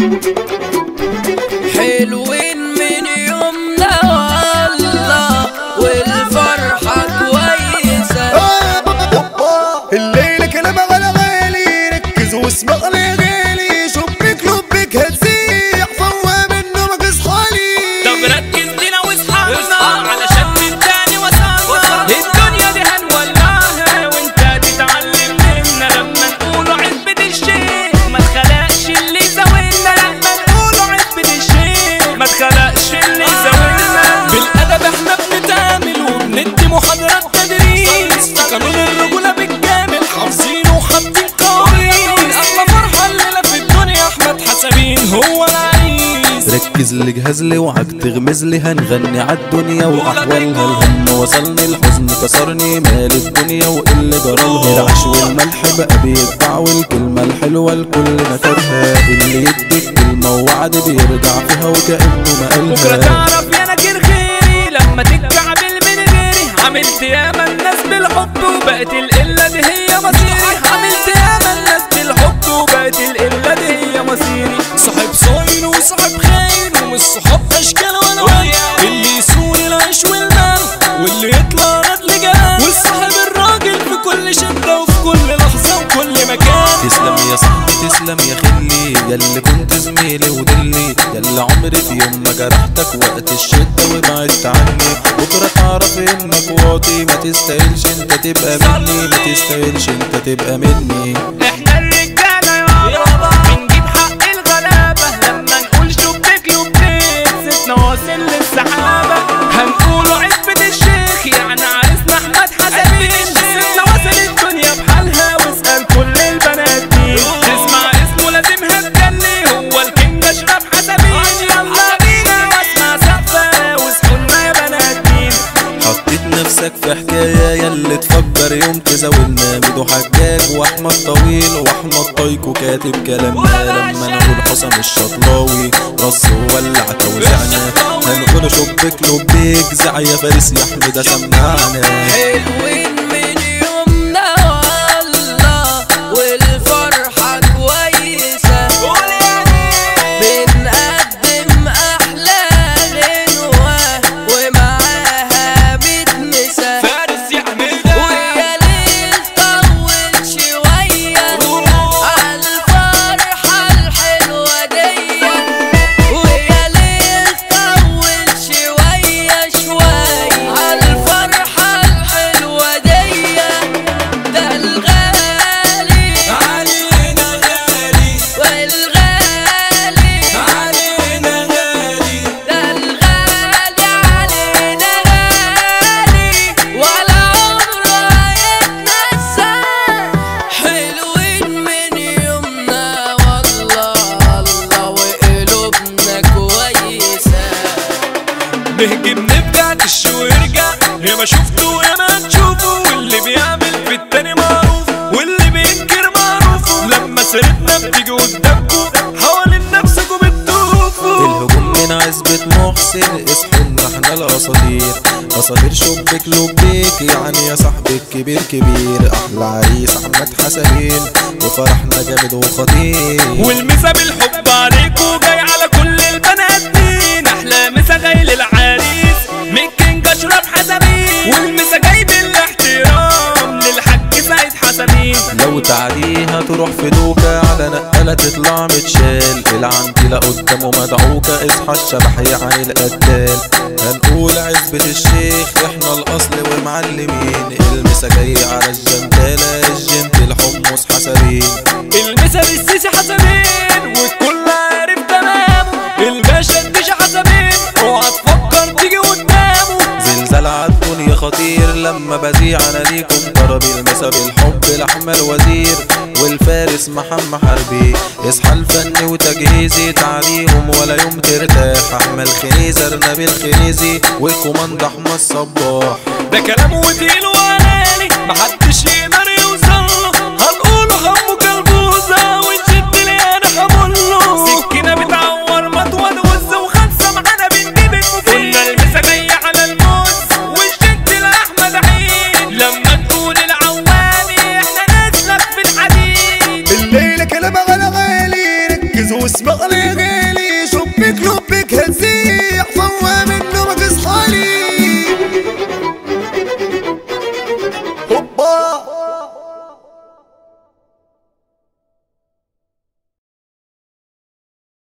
حلوين من يومنا والله والفرحة كويسة الليلة كلام على غالي ركز واسمع لي غالي شبك لبك هتزيح فوق منه ما تصحالي طب ركز لينا واصحابنا علشان من تاني وصلنا الدنيا دي هنولعها وانت تتعلم منا لما نقولوا عزبة الشيخ ما تخلقش اللي يزاولنا لما نقولوا عزبة الشيخ ما تخلقش اللي يزاولنا بالادب احنا بنتعامل وبندي محاضرات تدريس في قانون الرجولة بالكامل حافظينه وحاطين قوانين احلى فرحة الليلة في الدنيا احمد حسابين هو العريس ركز لي جهز لي وعك تغمز لي هنغني عالدنيا واحوالها الهم وصلني الحزن كسرني مال الدنيا واللي جرالها العيش والملح بقى بيدفع والكلمة الحلوة الكل نكرها اللي يديك كلمة ووعد بيرجع فيها وكأنه ما بكرة قالها تعرف يا نكر خيري لما تتكعبل من غيري عملت ياما الناس بالحب وبقت القلة دي هي مصيري عملت ياما الناس بالحب وبقت القلة دي هي مصيري صاحب صاين وصاحب خاين ومش صحاب اشكال والوان اللي يسون العيش والمال واللي يطلع رجل جان والصاحب الراجل في كل شدة وفي كل لحظة وكل مكان تسلم يا صاحبي تسلم يا خلي ياللي كنت زميلي ودلي ياللي عمري في يوم ما جرحتك وقت الشدة وبعدت عني بكرة تعرف انك واطي ما تستاهلش انت تبقى مني ما تستاهلش انت تبقى مني احنا الرجالة يابا بنجيب حق الغلابة لما نقول شبك لبيك ستنا واصل للسحابة هنقولوا عزبة الشيخ يعني عرسنا احمد حسنين ستنا واصل الدنيا بحالها واسأل كل البنات مين تسمع اسمه لازم هتجني هو الكينج اشرف حسنين يلا بينا واسمع سقفة واصحوا يا بنات مين حطيت نفسك في حكاية ياللي تفكر يوم تزاولنا ميدو حجاج واحمد طويل واحمد طايكو كاتب كلامنا لما نقول حسام الشطلاوي رص وولع توزعنا هنقول شبك لبيك زع يا فارس يا احمد سمعنا حلوين من يومنا والله والفرحة كويسة بنقدم أحلى غنوة ومعاها بتمسة فارس يا حميدة ويا ليل طول شوية عالفرحة الحلوة دي ويا ليل طول شوية شوية عالفرحة الحلوة دي ده الغالي علينا غالي والغالي علينا غالي ده الغالي علينا غالي ولا عمره هيتنسى حلوين من يومنا والله الله وقلوبنا كويسة نهجم نبقى تش ويرجع يا ما شفته يا ما تشوفه واللي بيعمل في التاني معروف واللي بينكر معروفه لما سيرتنا بتيجي قدامكم حوالين نفسكم بتطوفوا الهجوم من عزبة محسن اصحوا ان احنا الاساطير اساطير شبك لبيك يعني يا صاحبي الكبير كبير احلى عريس احمد حسنين وفرحنا جامد وخطير والمسا بالحب عليكم جاي على كل البنات مين احلى مسا جاي للعريس من كينج اشرف حسنين والمسا جاي بالاحترام للحاج سعيد حسنين لو تعديها تروح في دوكة على نقلة تطلع متشال العنتلة قدامه مدعوكة اصحى الشبح يعني القتال هنقول عزبة الشيخ احنا الاصل ومعلمين المسا جاي على الجنتالة الجنت الحمص حسبين المسا بالسيسي حسنين والكل عارف تمامه الباشا الديشا حسنين اوعى تفكر تيجي قدامه زلزال عالدنيا خطير لما بذيع اناديكم ضرب المسا بالحب الاحمر وزير والفارس محمد حربي اصحى الفن وتجهيزي تعليهم ولا يوم ترتاح احمد خنيزه ارنبي الخنيزي والكوماند احمد صباح ده كلامه وتقيل وعلالي محدش يقدر يوصل له هنقوله همه كالبوزة ونشد لي انا حمله سكينة بتعور مطول وز وخمسة معانا بنجيب المفيد قلنا المسا جاية على الموز والشد لأحمد عيد لما نكون العوالي احنا نسلك في الحديد الليلة كلام على غالي ركز واسمع لي يا غالي شبك لبك هتزيح